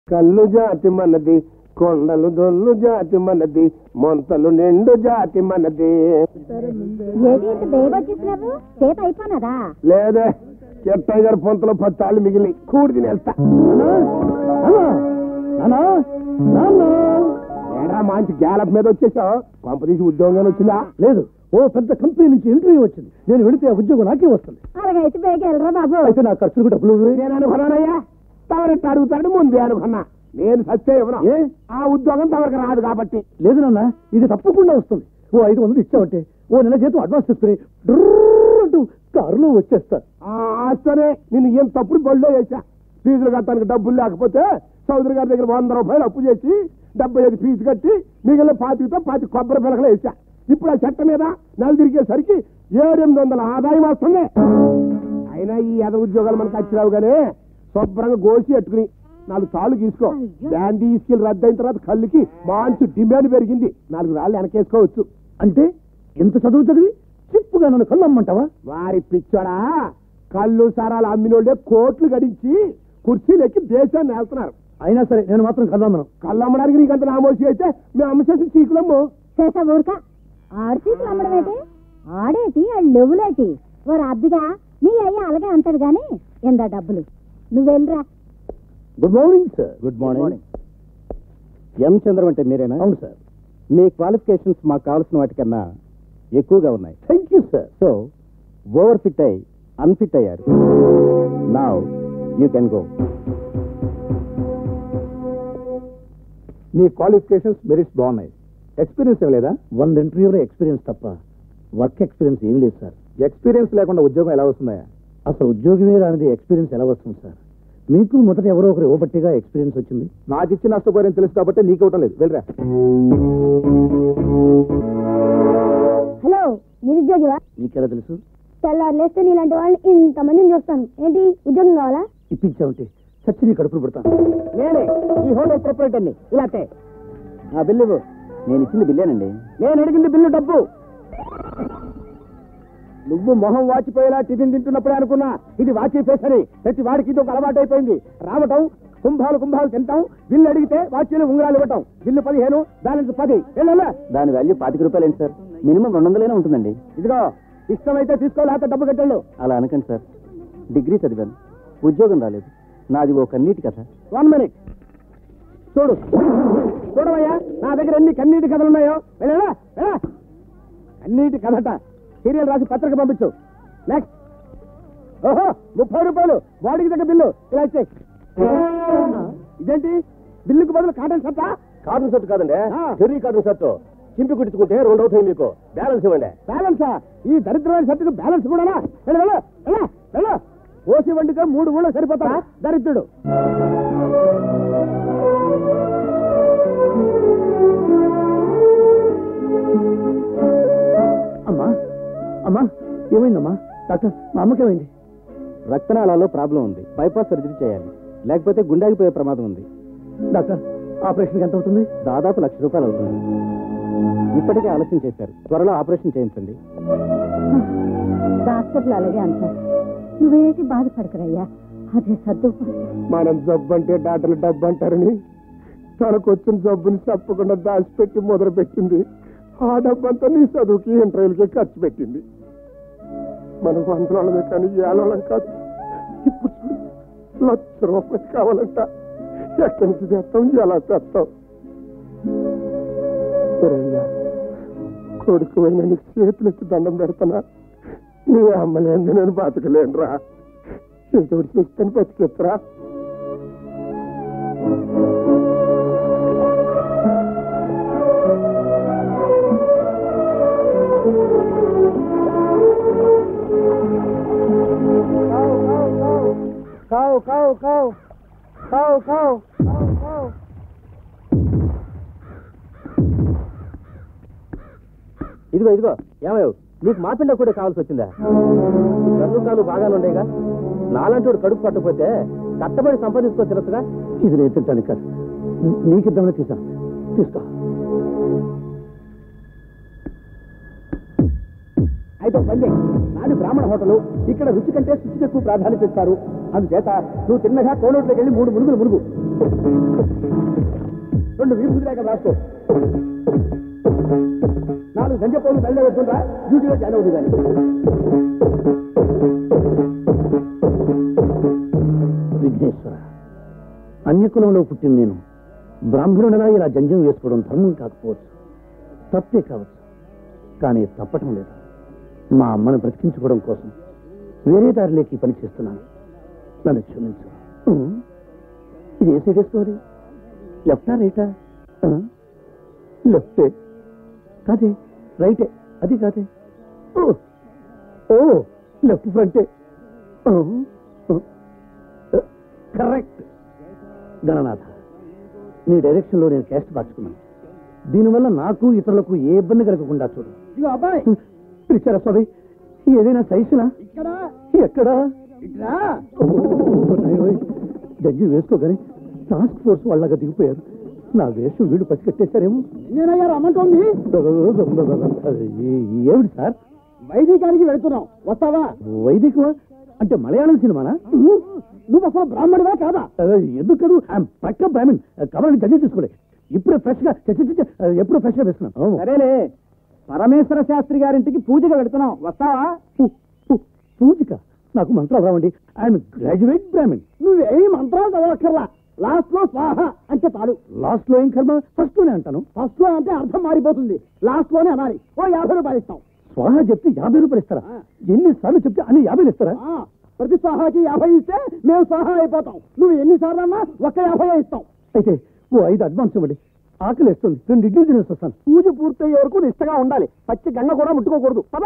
కళ్ళు జాతి మనది కొండలు దొల్లు జాతి మనది మొంతలు నిండు జాతి మనది ఏది ఇంత బేగా వచ్చేసినావు చేత అయిపోయినదా లేదే చెట్టయ్య గారి పొంతలో పది తాళ్ళు మిగిలి కూడి తినేస్తా ఏడా మంచి గ్యాలప్ మీద వచ్చేసావు కొంపదీసి ఉద్యోగం వచ్చిందా లేదు ఓ పెద్ద కంపెనీ నుంచి ఇంటర్వ్యూ వచ్చింది నేను వెళితే ఆ ఉద్యోగం నాకే వస్తుంది అలాగైతే బేగా వెళ్ళరా బాబు అయితే నా ఖర్చులు కూడా డబ్బులు ఇవ్వరే? నేను అనుకున్నానయ్యా తమరెట్టు అడుగుతాడు ముందే అనుకున్నా నేను సత్య ఇవ్వను ఏ? ఆ ఉద్యోగం తమరికి రాదు కాబట్టి లేదు నాన్న ఇది తప్పకుండా వస్తుంది ఓ ఐదు వందలు ఇచ్చావంటే ఓ నెల జీతం అడ్వాన్స్ తీసుకుని డ్రర్ర్ అంటూ కారులో వచ్చేస్తా ఆ ఆస్తనే నేను ఏం తప్పుడు బళ్ళో వేసా ఫీజులు కట్టడానికి డబ్బులు లేకపోతే చౌదరి గారి దగ్గర వంద రూపాయలు అప్పు చేసి డెబ్బై ఐదు ఫీజు కట్టి మిగిలిన పాతితో పాతి కొబ్బరి పిలకలు వేసా ఇప్పుడు ఆ చెట్ట మీద నెల తిరిగేసరికి ఏడెనిమిది వందల ఆదాయం వస్తుంది అయినా ఈ ఎద ఉద్యోగాలు మనకు వచ్చిరావు కానీ శుభ్రంగా గోసి ఎట్టుకుని నాలుగు తాళ్ళు తీసుకో బ్యాండీ ఇసుకలు రద్దు అయిన తర్వాత కళ్ళుకి మంచి డిమాండ్ పెరిగింది నాలుగు రాళ్ళు వెనకేసుకోవచ్చు అంటే ఎంత చదువు చదివి చిప్పుగా నన్ను కళ్ళు అమ్మంటావా వారి పిచ్చోడా కళ్ళు సరాలు అమ్మినోళ్ళే కోట్లు గడించి కుర్చీలు ఎక్కి దేశాన్ని వెళ్తున్నారు అయినా సరే నేను మాత్రం కళ్ళు అమ్మను కళ్ళు అమ్మడానికి నీకంత నామోసి అయితే మేము అమ్మ చేసిన చీకులమ్ము చేసా ఊరుక ఆడు చీకులు అమ్మడం ఏంటి ఆడేటి ఆ లెవులేటి ఓ రబ్బిగా మీ అయ్య అలాగే అంటాడు గాని ఎందా డబ్బులు నువ్వు వెళ్ళరా good morning sir good morning M Chandram అంటే మీరేనా అవును సార్ మీ క్వాలిఫికేషన్స్ మాకు కావాల్సిన వాటికన్నా ఎక్కువగా ఉన్నాయి thank you sir so over fit అయి అన్ఫిట్ అయ్యారు నా యూ కెన్ గో నీ క్వాలిఫికేషన్స్ మెరిట్స్ బాగున్నాయి ఎక్స్పీరియన్స్ ఏం లేదా వంద ఇంటర్వ్యూలో ఎక్స్పీరియన్స్ తప్ప వర్క్ ఎక్స్పీరియన్స్ ఏం లేదు సార్ ఎక్స్పీరియన్స్ లేకుండా ఉద్యోగం ఎలా వస్తుందా అసలు ఉద్యోగమే రానిది ఎక్స్పీరియన్స్ ఎలా వస్తుంది సార్ మీకు మొదట ఎవరో ఒకరు ఇవ్వబట్టిగా ఎక్స్పీరియన్స్ వచ్చింది నాకు ఇచ్చి నష్టపోయారని తెలుసు కాబట్టి నీకు ఇవ్వటం లేదు వెళ్ళరా హలో నిరుద్యోగివా నీకెలా తెలుసు తెల్లారు లేస్తే నీలాంటి వాళ్ళని ఇంతమందిని చూస్తాను ఏంటి ఉద్యోగం కావాలా ఇప్పించావంటే చచ్చి నీ కడుపులు పెడతాను నేనే ఈ హోటల్ ప్రొపరేటర్ని ఇలాంటే ఆ బిల్లు ఇవ్వు. నేను ఇచ్చింది బిల్లేనండి నేను అడిగింది బిల్లు డబ్బు నువ్వు మొహం వాచిపోయేలా టిఫిన్ తింటున్నప్పుడే అనుకున్నా ఇది వాచి ఫేస్ అని ప్రతి వాడికి ఇది ఒక అలవాటు అయిపోయింది రావటం కుంభాలు కుంభాలు తింటాం బిల్లు అడిగితే వాచీలు ఉంగరాలు ఇవ్వటం బిల్లు పదిహేను బ్యాలెన్స్ పది వెళ్ళాలా దాని వాల్యూ పాతిక రూపాయలు ఏంటి సార్ మినిమం రెండు వందలైనా ఉంటుందండి ఇదిగో ఇష్టమైతే తీసుకో లేకపోతే డబ్బు కట్టెళ్ళు అలా అనకండి సార్ డిగ్రీ చదివాను ఉద్యోగం రాలేదు నాది ఓ కన్నీటి కథ వన్ మినిట్ చూడు చూడవయ్యా నా దగ్గర ఎన్ని కన్నీటి కథలు ఉన్నాయో వెళ్ళా వెళ్ళా కన్నీటి కథట సీరియల్ రాసి పత్రిక పంపించు నెక్స్ట్ ఓహో ముప్పై రూపాయలు బాడీకి దగ్గర బిల్లు ఇలా ఇచ్చే ఇదేంటి బిల్లుకు బదులు కాటన్ సట్టా కాటన్ షర్ట్ కాదండి ఆ. చెర్రీ కాటన్ షర్ట్ చింపి కుట్టుకుంటే రెండు అవుతాయి మీకు బ్యాలెన్స్ ఇవ్వండి బ్యాలెన్సా ఈ దరిద్రమైన షర్టుకు బ్యాలెన్స్ కూడానా వెళ్ళు వెళ్ళు వెళ్ళు వెళ్ళు ఓసి వండితే మూడు ఊళ్ళో సరిపోతా దరిద్రుడు అమ్మా అమ్మా ఏమైందమ్మా డాక్టర్ మా అమ్మకేమైంది రక్తనాళాల్లో ప్రాబ్లం ఉంది బైపాస్ సర్జరీ చేయాలి లేకపోతే గుండాగిపోయే ప్రమాదం ఉంది డాక్టర్ ఆపరేషన్కి ఎంత అవుతుంది దాదాపు లక్ష రూపాయలు అవుతుంది ఇప్పటికే ఆలస్యం చేశారు త్వరలో ఆపరేషన్ చేయించండి డాక్టర్లు అలాగే అంటారు నువ్వేటి బాధపడకరయ్యా అదే సర్దు మనం జబ్బు అంటే డాక్టర్లు డబ్బు అంటారని తనకు వచ్చిన జబ్బుని చెప్పకుండా దాచిపెట్టి మొదలు పెట్టింది ఆ డబ్బంతా నీ చదువుకి ఇంటర్వ్యూలకి ఖర్చు పెట్టింది మనకు వందలమే కానీ ఏళ్ళం కాదు ఇప్పుడు చూడు, లక్ష రూపాయలు కావాలంట ఎక్కడి నుంచి తెస్తాం ఎలా తెస్తాం ఒరేయ్యా, కొడుకు అయినా నీకు చేతులెత్తి దండం పెడతానా నీ అమ్మలేంది నేను బతకలేనురా ఏదో ఒకటి చూస్తాను బతికెత్తరా కావు కావు కావు కావు కావు కావు ఇదిగో ఇదిగో ఏమయ్యో నీకు మాపిండ కూడా కావాల్సి వచ్చిందా ఈ కన్ను కాలు బాగానే ఉండేగా నాలంటోడు కడుపు పట్టకపోతే కట్టబడి సంపాదించుకోవచ్చుగా ఇది నేను తింటాను కాదు నీకు ఇద్దామని తీసాను తీసుకో అయితే ఒక పని చెయ్. నాది బ్రాహ్మణ హోటలు ఇక్కడ రుచి కంటే శుచికి ఎక్కువ ప్రాధాన్యత ఇస్తారు అందుచేత నువ్వు తిన్నగా కోనోట్లోకి వెళ్ళి మూడు మునుగులు మునుగు రెండు వీపు లేక రాసుకో నాలుగు సంజ పోలు బయట పెట్టుకుంటా డ్యూటీలో జాయిన్ అవుతుంది కానీ విఘ్నేశ్వర అన్యకులంలో పుట్టిన నేను బ్రాహ్మణుడిలా ఇలా జంజం వేసుకోవడం ధర్మం కాకపోవచ్చు తప్పే కావచ్చు కానీ తప్పటం లేదు మా అమ్మను బ్రతికించుకోవడం కోసం వేరే దారిలోకి పని చేస్తున్నాను నన్ను క్షమించు ఉం? ఇది ఏ సైడ్ వేసుకోవాలి లెఫ్టా రైటా ఆ? లెఫ్టే కాదే రైటే అది కాదే ఓ ఓ లెఫ్ట్ ఫ్రంటే ఓ, ఓ. కరెక్ట్ గణనాథ నీ డైరెక్షన్లో నేను క్యాస్ట్ మార్చుకున్నాను దీనివల్ల నాకు ఇతరులకు ఏ ఇబ్బంది కలగకుండా చూడు ఇదిగో అబ్బాయి పిలిచారా స్వామి ఏదైనా సైజునా ఇక్కడ ఎక్కడా ఇట్లా జడ్జి వేసుకోగానే టాస్క్ ఫోర్స్ వాళ్ళగా దిగిపోయారు నా వేషం వీళ్ళు పసిగట్టేశారేమో నేనయ్యా రమ్మంటోంది ఏ- ఏమిటి సార్ వైదికానికి వెళుతున్నాం వస్తావా వైదికమా అంటే మలయాళం సినిమానా నువ్వు అసలు బ్రాహ్మడివా కాదా ఎందుకు కాదు ఐఎమ్ పక్క బ్రాహ్మణ్ కావాలని జడ్జి చూసుకోలే ఇప్పుడే ఫ్రెష్ గా ఛ, ఛ, ఛ, ఛ, ఎప్పుడో ఫ్రెష్ గా వేసుకున్నాం అవును. సరేలే పరమేశ్వర శాస్త్రి గారింటికి పూజగా వెళుతున్నాం వస్తావా పూ- పూ- పూజిక నాకు మంత్రాలు రావండి ఐఎమ్ గ్రాడ్యుయేట్ బ్రాహ్మణ్ నువ్వేం మంత్రాలు చదవక్కర్లా లాస్ట్ లో స్వాహ అంటే చాలు లాస్ట్ లో ఏం కర్మ ఫస్ట్ లోనే అంటాను ఫస్ట్ లో అంటే అర్థం మారిపోతుంది లాస్ట్ లోనే అనాలి ఓ యాభై రూపాయలు ఇస్తాం స్వాహ చెప్తే యాభై రూపాయలు ఇస్తారా ఆ. ఎన్నిసార్లు చెప్తే అన్ని యాభైలు ఇస్తారా ఆ, ప్రతి స్వాహాకి యాభై ఇస్తే మేము స్వాహా అయిపోతాం నువ్వు ఎన్నిసార్లు అన్నా ఒక్క యాభై ఇస్తాం అయితే ఓ ఐదు అడ్వాన్స్ ఇవ్వండి ఆకలి వేస్తుంది రెండు ఇడ్లీ తినేసి వస్తాను పూజ పూర్తయ్యే వరకు నిష్టగా ఉండాలి పచ్చి గంగ కూడా ముట్టుకోకూడదు పద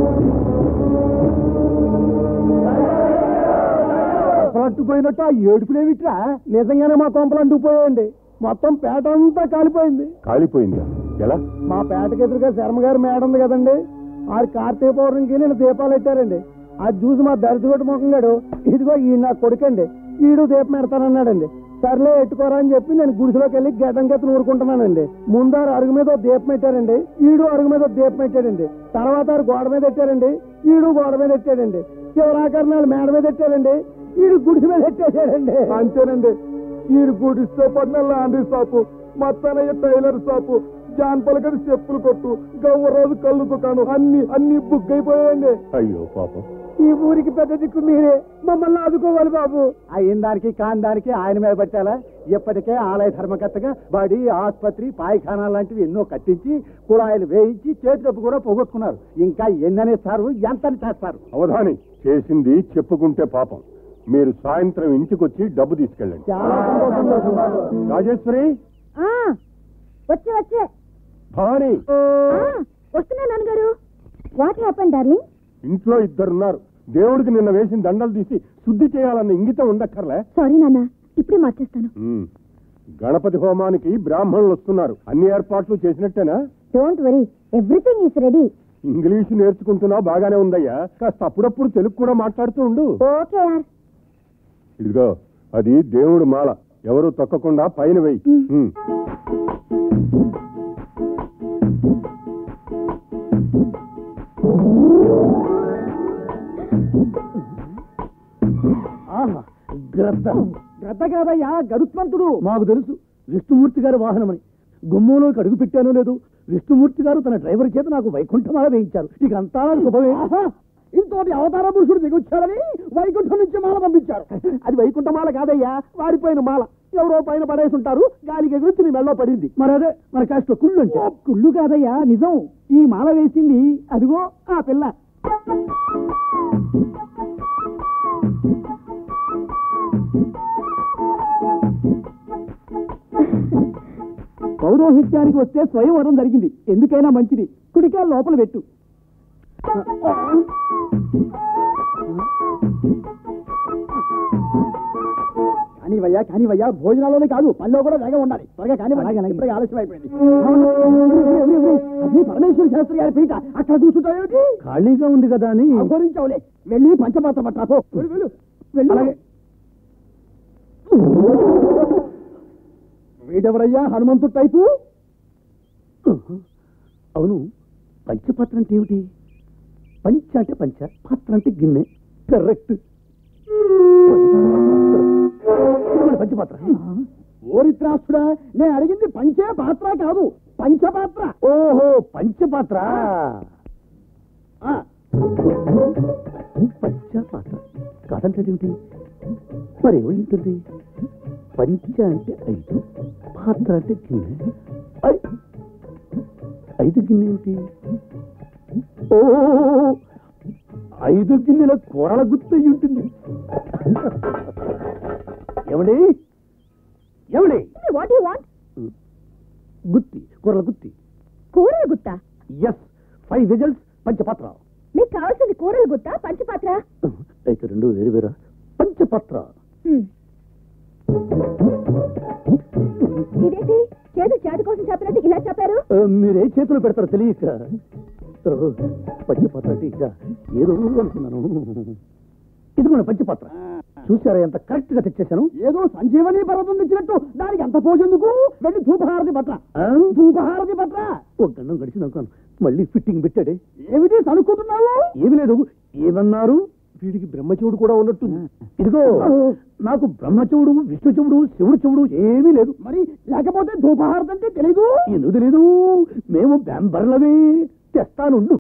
అంటుపోయినట్టు ఆ ఏడుపులేమిట్రా నిజంగానే మా కొంపలు అంటుకుపోయాయండి మొత్తం పేట అంతా కాలిపోయింది కాలిపోయిందా ఎలా మా పేటకి ఎదురుగా శర్మ గారి మేడ ఉంది కదండి ఆ కార్తీక పౌర్ణమికి నేను దీపాలు పెట్టారండి అది చూసి మా దరిద్రగొట్టు ముఖంగాడు ఇదిగో ఈ నా కొడుకండి ఈడు దీపం పెడతానన్నాడండి సర్లే ఎట్టుకోరా అని చెప్పి నేను గుడిసెలోకి వెళ్ళి గడ్డం గెత్తను ఊరుకుంటున్నానండి ముందారు అరుగు మీద ఓ దీపం పెట్టారండి ఈడు అరుగు మీద ఓ దీపం పెట్టాడండి తర్వాత ఆరు గోడ మీద పెట్టారండి ఈడు గోడ మీద పెట్టాడండి శివరాకరణాలు మేడ మీద పెట్టారండి ఈడు గుడిసె మీద పెట్టేశాడండి అంతేనండి ఈడు గుడిస్తే పడిన laundry shop Mattanayya tailor shop John పలకడి చెప్పులు కొట్టు గవ్వరాజు కళ్ళు దుకాణం అన్ని అన్ని బుక్ అయిపోయాయండి అయ్యో పాపం ఈ ఊరికి పెద్ద దిక్కు మీరే మమ్మల్ని ఆదుకోవాలి బాబు అయిన దానికి కాని దానికి ఆయన మీద పెట్టాలా ఇప్పటికే ఆలయ ధర్మకర్తగా బడి ఆసుపత్రి పాయఖానా లాంటివి ఎన్నో కట్టించి కుళాయిలు వేయించి చేతులప్పు కూడా పోగొట్టుకున్నారు ఇంకా ఎన్ననేస్తారు ఎంతని చేస్తారు అవధాని చేసింది చెప్పుకుంటే పాపం మీరు సాయంత్రం ఇంటికొచ్చి డబ్బు తీసుకెళ్ళండి చాలా సంతోషం బాబు. రాజేశ్వరి ఆ, వచ్చే వచ్చే భవాని ఆ, వస్తున్నా నాన్నగారు వాట్ హ్యాపన్ డార్లింగ్ ఇంట్లో ఇద్దరున్నారు దేవుడికి నిన్న వేసిన దండలు తీసి శుద్ధి చేయాలన్న ఇంగితం ఉండక్కర్లే సారీ నాన్న ఇప్పుడే మార్చేస్తాను ఉమ్. గణపతి హోమానికి బ్రాహ్మణులు వస్తున్నారు అన్ని ఏర్పాట్లు చేసినట్టేనా don't worry everything is ready English నేర్చుకుంటున్నావు బాగానే ఉందయ్యా కాస్త అప్పుడప్పుడు తెలుగు కూడా మాట్లాడుతూ ఉండు ఓకే యార్ ఇదిగో అది దేవుడు మాల ఎవరు తొక్కకుండా పైన వెయ్యి ఉమ్. ఆహా గ్రద్ద గద్ద కాదయ్యా గరుత్మంతుడు మాకు తెలుసు విష్ణుమూర్తి గారి వాహనమని గుమ్మంలోకి అడుగు పెట్టానో లేదు విష్ణుమూర్తి గారు తన డ్రైవర్ చేత నాకు వైకుంఠమాల వేయించారు ఇక అంతా నాకు శుభమే ఆహా! ఇంతోటి అవతార పురుషుడు దిగొచ్చారని వైకుంఠం నుంచి మాల పంపించారు అది వైకుంఠ మాల కాదయ్యా వారిపోయిన మాల ఎవరో పైన పడేసి ఉంటారు గాలికి ఎగురుచ్చి నీ మెళ్ళో పడింది మరి అదే మన కాస్త కుళ్ళు అంటే ఓ, కుళ్ళు కాదయ్యా నిజం ఈ మాల వేసింది అదిగో ఆ పిల్ల పౌరోహిత్యానికి వస్తే స్వయంవరం జరిగింది ఎందుకైనా మంచిది కుడికాయ లోపల పెట్టు కానివయ్యా కానివయ్యా భోజనాల్లోనే కాదు పనిలో కూడా వేగం ఉండాలి త్వరగా కానివ్వండి ఇప్పటికే ఆలస్యం అయిపోయింది అది పరమేశ్వర శాస్త్రి గారి పీట అక్కడ కూర్చుంటావేమిటి ఖాళీగా ఉంది కదా అని అఘోరించవులే వెళ్ళి పంచపాత్ర పట్టాపో వెళ్ళు వెళ్ళు వెళ్ళు అలాగే. వీడెవరయ్యా హనుమంతుడు టైపు అవును పంచపాత్ర అంటే ఏమిటి పంచ అంటే పంచ పాత్ర అంటే గిన్నె కరెక్ట్ ఇదిగోండి పంచపాత్ర ఓరిత్రాస్తుడా నేను అడిగింది పంచే పాత్ర కాదు పంచపాత్ర ఓహో పంచపాత్ర ఆ, పంచపాత్ర కాదంటే ఏమిటి మరి ఏమై ఉంటుంది పంచ అంటే ఐదు పాత్ర అంటే గిన్నె ఐ- ఐదు గిన్నె ఏమిటి ఓ ఐదు గిన్నెల కూరల గుర్తు అయి ఉంటుంది ఏమండి ఏమండి వాట్ యు వాంట్ గుత్తి కూరల గుత్తి కూరలు గుత్తా ఎస్ ఫైవ్ విజల్స్ పంచపాత్ర మీకు కావాల్సింది కూరలు గుత్తా పంచపాత్ర అయితే రెండు వేరు వేరా పంచపాత్ర ఇదేంటి చేదు చాటు కోసం చెప్పినట్టు ఇలా చెప్పారు ఆ, మీరే చేతులు పెడతారో తెలియక ఓ, పంచపాత్ర అంటే ఇక ఏదో అనుకున్నాను ఇదిగోండి పంచపాత్ర చూసారా ఎంత కరెక్ట్ గా తెచ్చేశాను ఏదో సంజీవని పర్వతం తెచ్చినట్టు దానికి ఎంత పోజెందుకు వెళ్ళి ధూపహారతి పట్ల ఆ? ధూపహారతి పట్ల ఓ గండం గడిచింది అనుకోను మళ్ళీ ఫిట్టింగ్ పెట్టాడే ఏమిటి సనుక్కుంటున్నావు ఏమి లేదు ఏమన్నారు వీడికి బ్రహ్మచవుడు కూడా ఉన్నట్టుంది ఇదిగో నాకు బ్రహ్మచవుడు విష్ణు చెవుడు శివుడు చెవుడు ఏమీ లేదు మరి లేకపోతే ధూపహారతి అంటే తెలీదు ఎందుకు తెలీదు మేము బ్యాంబర్లమే తెస్తానుండు